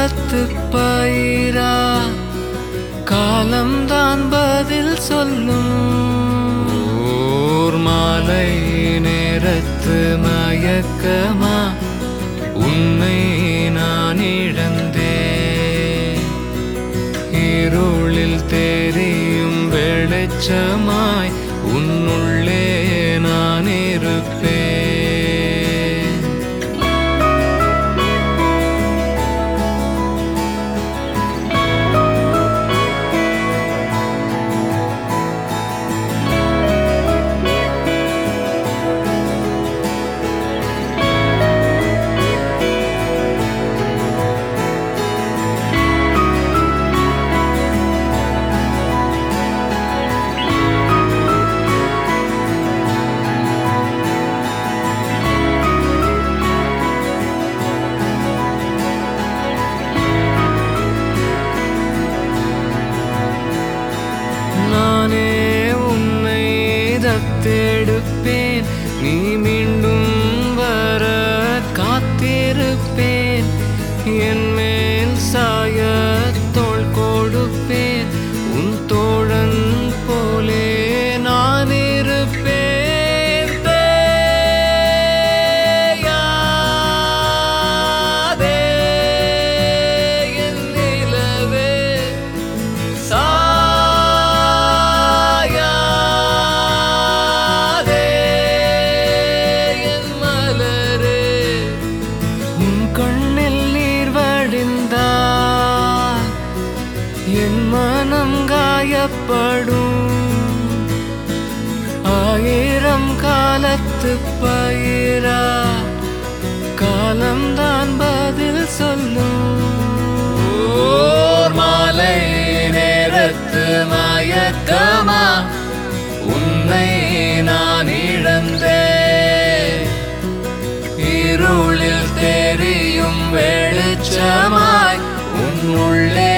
காலத்து பயிரா காலம்தான் பதில் சொல்லும் ஓர் மாலை நேரத்து மயக்கமா உன்னை நான் இழந்தேன் இருளில் தெரியும் வெளிச்சமாய் உன்னுள்ளே நான் இருப்பேன் நானே உன்னை தத்தெடுப்பேன் நீ மீண்டும் வர காத்திருப்பேன் என் மேல் சாய தோள் கொடுப்பேன் உன் தோழன் போலே நான் இருப்பேன் தேயாதே என் நிலவே சாயாதே என் மலரே உன் கண்ணில் நீர் வடிந்தால் என் மனம் காயப்படும் ஆயிரம் காலத்து பயிரா காலம்தான் பதில் சொல்லும் ஓர் மாலை நேரத்து மயக்கமா உன்னை நான் இழந்தேன் இருளில் தெரியும் வெளிச்சமாய் உன்னுள்ளே